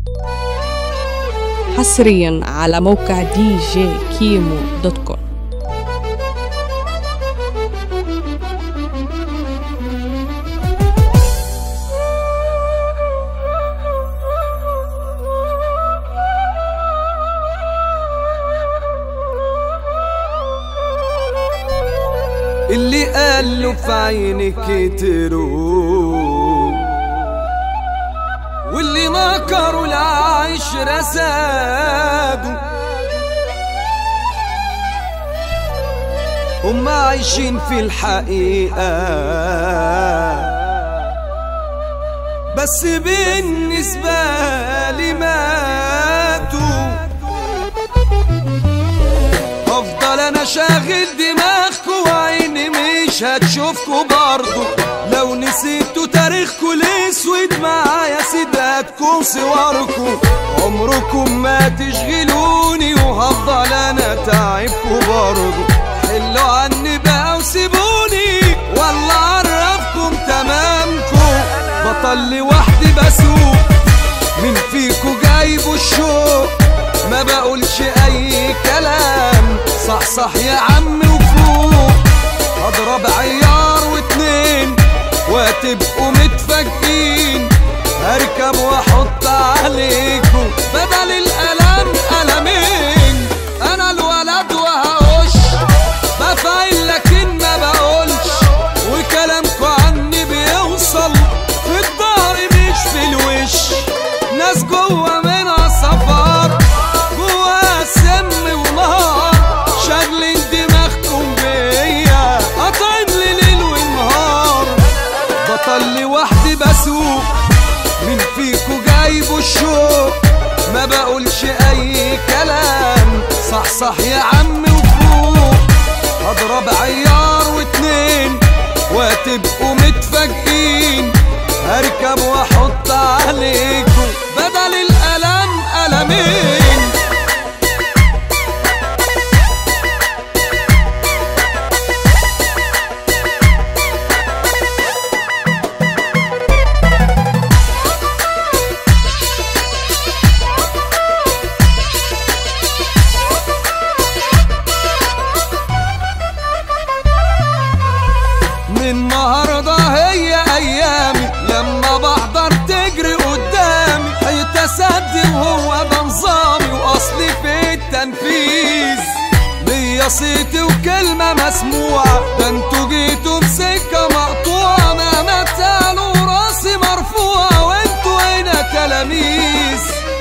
حصريا على موقع دي جي كيمو دوت كوم اللي قال له في عينك تروح واللي مكروا العشرة زادوا هم عايشين في الحقيقة بس بالنسبة لي ماتوا افضل انا شاغل دماغكوا وعيني مش هتشوفكوا برضو لو نسيتوا تاريخكوا الاسود معايا سيداتكم صوركوا عمركم ما تشغلوني وهفضل انا تعبكوا برضو حلوا عني بقى وسيبوني والله عرفكم تمامكم بطل لوحدي بسوق مين فيكوا جايبوا الشوق ما بقولش اي كلام صح صح يا عم وفوق اضرب عيار واتنين وتبقوا متفاجئين هركب واحط عليكم بدل الالم قلمين انا الولد وهقش بفعل لكن ما بقولش وكلامكوا عني بيوصل في الظهر مش في الوش ناس جوه منها صفار جوا سم ونهار شاغلين دماغكم بيا قاطعين لي ليل ونهار بطل لوحدي بسوق مين فيكو جايبوا الشوق ما بقولش اي كلام صح صح يا عم وفوق اضرب عيار واتنين وتبقوا متفاجئين هركب واحط عليكم بدل الالم قلمين من النهارده هي ايامي لما بحضر تجري قدامي هيتسدي وهو ده نظامي واصلي في التنفيذ ليا صيتي وكلمة مسموعة ده انتوا جيتوا بسكة مقطوعة مهما تعلوا راسي مرفوعة وانتوا هنا تلاميذ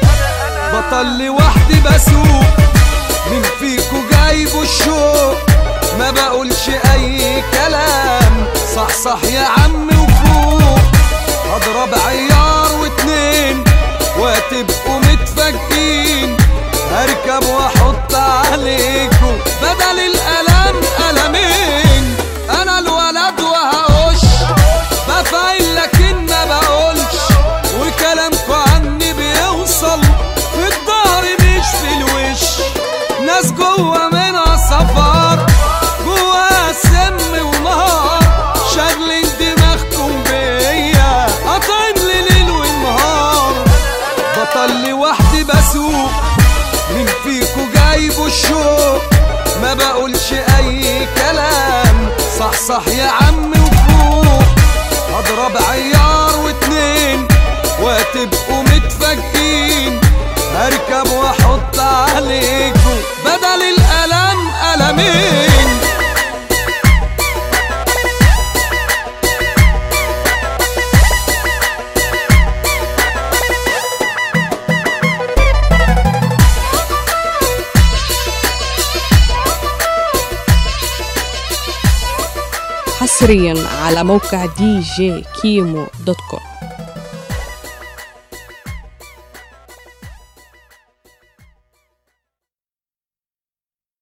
بطل لوحدي بسوق مين فيكو جايبوا الشوق ما بقولش اي كلام صح صح يا عم وفوق اضرب عيار واتنين وتبقوا متفاجئين هركب واحط عليكم بدل الالم قلمين انا الولد وهقش بفعل لكن ما بقولش وكلامكوا عني بيوصل في الظهر مش في الوش ناس جوه منها صفار جوا سم ونهار شاغلين دماغكم بيا قاطعين لي ليل ونهار بطل لوحدي بسوق مين فيكو جايبوا الشوق ما بقولش اي كلام صح صح يا عم وفوق اضرب عيار واتنين وتبقوا متفاجئين هركب واحط عليكم بدل الالم قلمين حصريا على موقع دي جي كيمو دوت كوم